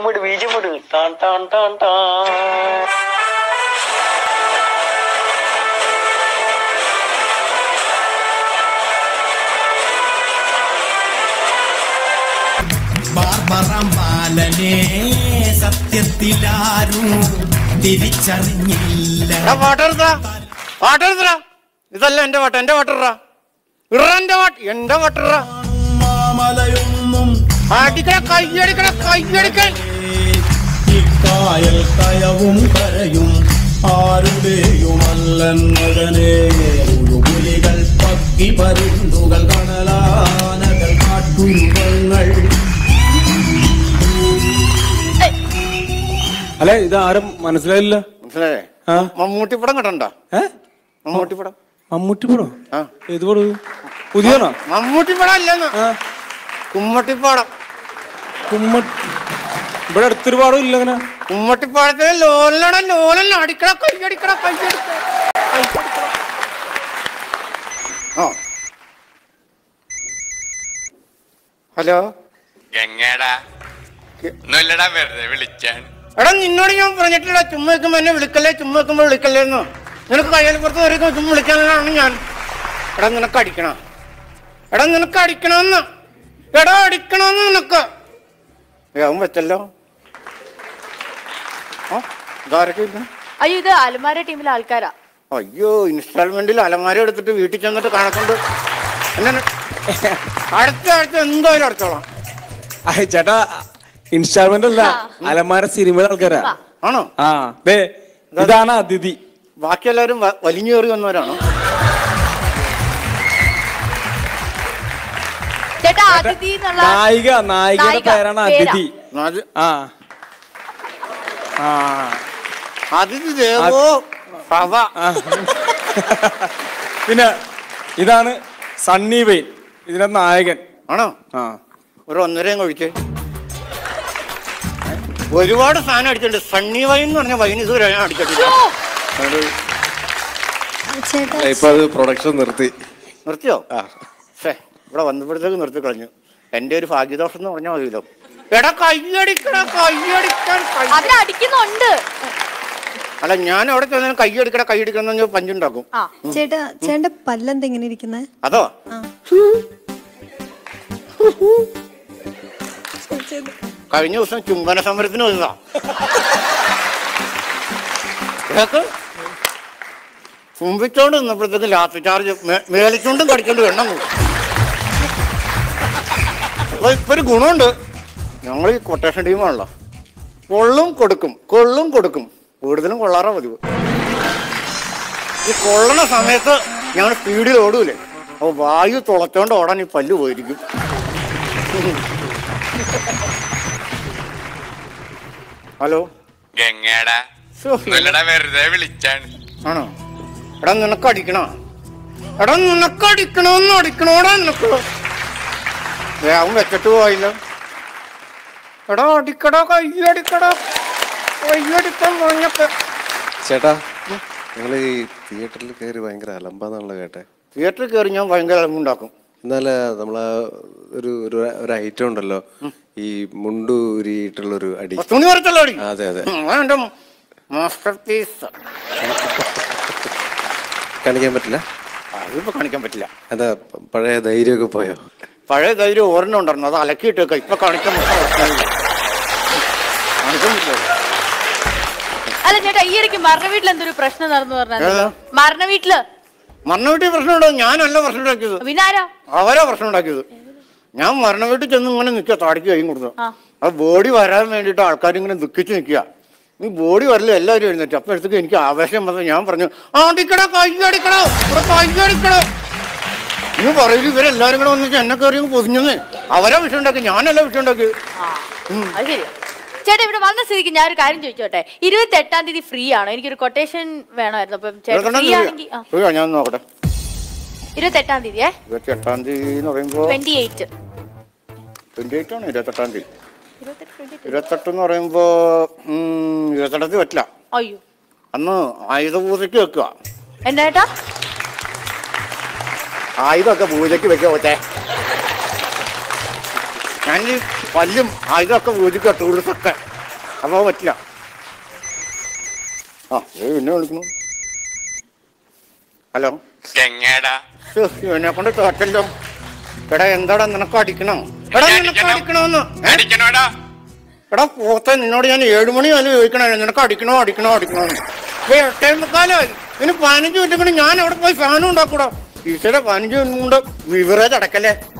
വിട് ബീജം വിട് ടാൻ ടാൻ ടാൻ ടാൻ ബാർബറം ബാലനെ സത്യത്തിലാരും തിരിച്ചറിഞ്ഞില്ല പാട്ടെടുത്താ പാട്ടെടുത്തടാ ഇതല്ല എന്റെ പാട്ട് എന്റെ പാട്ടിടാ ഇറ എന്റെ പാട്ട് എന്റെ പാട്ടിടാ മാമലയൊന്നും അടിക്കട കയ്യടിക്കട കയ്യടിക്കൽ ഇക്കായൽ കയവും കരയും ആരുടെയുമല്ലെന്നകനെ പുലികൾ പക്കി പരുന്തുകൾ കണലാനകൾ കാട്ടുമൃഗങ്ങൾ അല്ലെ ഇത് ആരും മനസ്സിലായില്ല മനസ്സിലായേ ആ. മമ്മൂട്ടി പടം കണ്ടണ്ട ഏ മമ്മൂട്ടി പടം മമ്മൂട്ടി പടം ആ ഏത് പടം പുതിയണോ മമ്മൂട്ടി പടം അല്ലെന്ന് ആ കുമ്മട്ടിപ്പാടം കുമ്മ ഇവിടെ അടുത്തൊരു പാടം ഇല്ല അങ്ങനെ കുമ്മട്ടിപ്പാടത്തിന് ലോലണ ലോലൻ അടിക്കട കയ്യടിക്കട കയ്യടിക്കട കയ്യടിക്കട. ആ ഹലോ എങ്ങേടാ ഒന്നുമില്ലടാ വെറുതെ വിളിച്ചാൻ എടാ നിന്നോട് ഞാൻ പറഞ്ഞിട്ടില്ല ചുമ്മാ വെക്കുമ്പോ എന്നെ വിളിക്കല്ലേ ചുമ്മാ വെക്കുമ്പോ വിളിക്കല്ലേ എന്ന് നിനക്ക് കയ്യിൽ പുറത്ത് കയറിക്കുമ്പോ ചുമ്മാ വിളിക്കാനാണ് ഞാൻ എടാ നിനക്ക് അടിക്കണ എടാ നിനക്ക് അടിക്കണമെന്ന് എടാ അടിക്കണമെന്ന് നിനക്ക് അവൻ വെച്ചല്ലോ ആ ഇതാരൊക്കെ ഇരിക്കണെ? അയ്യോ ഇത് അലമാര ടീമിലെ ആൾക്കാരാ അയ്യോ ഇൻസ്റ്റാൾമെന്റിൽ അലമാര എടുത്തിട്ട് വീട്ടിൽ ചെന്നിട്ട് കണക്കൊണ്ട് എന്നെ അടുത്ത അടുത്ത് എന്തായാലും അടച്ചോളാം ആ, ചേട്ടാ ഇൻസ്റ്റാൾമെന്റ് അല്ല അലമാര സിനിമയുടെ ആൾക്കാരാ ആണോ ആ ദേ ഇതാണ് അതിഥി ബാക്കി എല്ലാവരും വ- വലിഞ്ഞു കയറി വന്നവരാണോ ചേട്ടാ അതിഥി എന്നുള്ള നായിക നായികയുടെ നായിക, പേരാണ് പേരാ. അതിഥി അത് ആ ആ അതിഥി ദേവോ ഭവ ആ. പിന്നെ ഇതാണ് സണ്ണി വെയിൻ ഇതിന്റെ നായകൻ ആണോ ആ ഒരു ഒന്നരയും കഴിച്ച് ഒരുപാട് സാധനം അടിച്ചിട്ടുണ്ട് സണ്ണി വൈൻ എന്ന് പറഞ്ഞ വൈൻ ഇതുവരെ ഞാൻ അടിച്ചിട്ടില്ല അത് ഇപ്പൊ അത് പ്രൊഡക്ഷൻ നിർത്തി നിർത്തിയോ ഷേ ഇവിടെ വന്നപ്പോഴത്തേക്ക് നിർത്തി കളഞ്ഞു എന്റെ ഒരു ഭാഗ്യദോഷം എന്ന് പറഞ്ഞാൽ മതിയല്ലോ എടാ കയ്യടിക്കട കയ്യടിക്കാൻ കൈ- അവരടിക്കുന്നുണ്ട് അല്ല ഞാൻ അവിടെ ചെന്നാലും കയ്യടിക്കട കയ്യടിക്കണം എന്ന് പറഞ്ഞാൽ പഞ്ചുണ്ടാക്കും ആ ചേട്ടാ ചേട്ടന്റെ പല്ലെന്താ ഇങ്ങനെ ഇരിക്കുന്നത് അതോ കഴിഞ്ഞ ദിവസം ചുംബന സമരത്തിന് വന്നതാ ഇതൊക്കെ ചുംബിച്ചോണ്ട് നിന്നപ്പോഴത്തേക്ക് ലാത്തി ചാർജ് മേലിച്ചോണ്ടും കടിച്ചോണ്ട് എണ്ണം കൂടി അപ്പൊ ഇപ്പൊ ഒരു ഗുണമുണ്ട് ഞങ്ങൾ ഈ കൊട്ടേഷൻ ടീമാണല്ലോ കൊള്ളും കൊടുക്കും കൊള്ളും കൊടുക്കും കൂടുതലും കൊള്ളാറാ പതിവ് ഈ കൊള്ളണ സമയത്ത് ഞങ്ങൾ സ്പീഡിൽ ഓടൂലേ അപ്പൊ വായു തുളച്ചോണ്ട് ഓടാൻ ഈ പല്ല് പോയിരിക്കും ഹലോ എങ്ങേടാ ശ്ശോ, ഒന്നുമില്ലടാ വെറുതെ വിളിച്ചാൻ ആണോ എടാ നിനക്ക് അടിക്കണോ എടാ നിനക്ക് അടിക്കണോന്ന് അടിക്കണോടാ നിനക്ക് വേഗം വെച്ചിട്ട് പോയില്ല എടാ അടിക്കടാ കയ്യടിക്കടാ കയ്യടിക്കാൻ പറഞ്ഞപ്പോ ചേട്ടാ നിങ്ങൾ ഈ തിയേറ്ററിൽ കയറി ഭയങ്കര അലമ്പാന്നാണല്ലോ കേട്ടെ തിയേറ്ററിൽ കയറി ഞാൻ ഭയങ്കര അലമ്പുണ്ടാക്കും എന്നാല് നമ്മളെ ഒരു ഒരു ഒരു ഐറ്റം ഉണ്ടല്ലോ ഈ മുണ്ടൂരിയിട്ടുള്ളൊരു അടി തുണി വരച്ചല്ലോ അടി അതെ അതെ ഉം, അതെന്റെ മാസ്റ്റർ പീസ് കാണിക്കാൻ പറ്റില്ല അതിപ്പോ കാണിക്കാൻ പറ്റില്ല എന്താ പ- പഴയ ധൈര്യമൊക്കെ പോയോ പഴയ ധൈര്യം ഒരെണ്ണം ഉണ്ടായിരുന്നു അത് അലക്കിയിട്ടേക്ക ഇപ്പൊ കാണിക്കാൻ പറ്റില്ല. കാണിക്കാൻ പറ്റില്ല. അല്ല ചേട്ടാ ഈ ഇടയ്ക്ക് മരണ വീട്ടിൽ എന്തൊരു പ്രശ്നം നടന്നു പറഞ്ഞാൽ ഏതാ? മരണ വീട്ടില് മരണ വീട്ടിൽ പ്രശ്നം ഉണ്ടോ ഞാനല്ല പ്രശ്നം ഉണ്ടാക്കിയത് പിന്നെ ആരാ അവരാ പ്രശ്നം ഉണ്ടാക്കിയത് ഞാൻ മരണ വീട്ടിൽ ചെന്ന് ഇങ്ങനെ നിൽക്കുക താടിക്ക് കൈയും കൊടുത്തു ആ. ആ ബോഡി വരാൻ വേണ്ടിയിട്ട് ആൾക്കാർ ഇങ്ങനെ ദുഃഖിച്ച് നിൽക്കുക ഈ ബോഡി വരല് എല്ലാവരും എഴുന്നേറ്റ് അപ്പോഴത്തേക്ക് എനിക്ക് ആവേശം വന്നു ഞാൻ പറഞ്ഞു ആ അടിക്കടോ കൈ അടിക്കടോ ഇവിടെ കൈ അടിക്കടോ നീ പറയില്ല ഇവരെല്ലാരും കൂടെ വന്നിട്ട് എന്നെ കയറി പൊതിഞ്ഞെന്ന് അവരാ വിഷയം ഉണ്ടാക്കി ഞാനല്ല വിഷയം ഉണ്ടാക്കിയത് ആ അത് ശരി ചേട്ടാ ഇവിടെ വന്ന സ്ഥിതിക്ക് ഞാൻ ഒരു കാര്യം ചോദിച്ചോട്ടെ ഇരുപത്തി എട്ടാം തീയതി ഫ്രീ ആണോ എനിക്കൊരു കൊട്ടേഷൻ വേണമായിരുന്നു അപ്പം ചേട്ടൻ ഫ്രീ ആണെങ്കിൽ ആ ഫ്രീ ഞാൻ നോക്കട്ടെ ഇരുപത്തി എട്ടാം തീയതിയേ ഇരുപത്തി എട്ടാം തീയതി എന്ന് പറയുമ്പോൾ ട്വന്റി എയ്റ്റ് ട്വന്റി എയ്റ്റ് ആണ് ഇരുപത്തെട്ടാം തീയതി ഇരുപത്തെട്ട് ട്വന്റി ഇരുപത്തെട്ട് എന്ന് പറയുമ്പോൾ ഇരുപത്തെട്ടാം തീയതി പറ്റില്ല അയ്യോ അന്ന് ആയുധ പൂജയ്ക്ക് വെക്കുക എന്താ ചേട്ടാ ആയുധമൊക്കെ പൂജയ്ക്ക് വെക്കുക കൊച്ചേ ഞാൻ ഈ പല്ലും ആയുധമൊക്കെ പൂജയ്ക്ക് ടൂറിസ്റ്റൊക്കെ അപ്പൊ പറ്റില്ല ആ ഏ പിന്നെ വിളിക്കുന്നു ഹലോ ഗംഗേടാ ശ്ശോ, ഇവനെ കൊണ്ട് തോറ്റല്ലോ എടാ എന്താടാ നിനക്ക് അടിക്കണം എടാ നിനക്ക് അടിക്കണം. അടിക്കണോന്ന് ഏ? അടിക്കണോടാ എടാ പോത്തെ നിന്നോട് ഞാൻ ഏഴു മണി വരെ ചോദിക്കണേ നിനക്ക് അടിക്കണോ അടിക്കണോ അടിക്കണോ ഇപ്പൊ എട്ടേ മുക്കാലായി ഇനി പതിനഞ്ച് മിനിറ്റ് കൂടി ഞാൻ അവിടെ പോയി സാധനം ഉണ്ടാക്കൂടാ ഈശ്വര പതിനഞ്ച് മിനിറ്റ് കൊണ്ട് വിവറേജ് അടക്കല്ലേ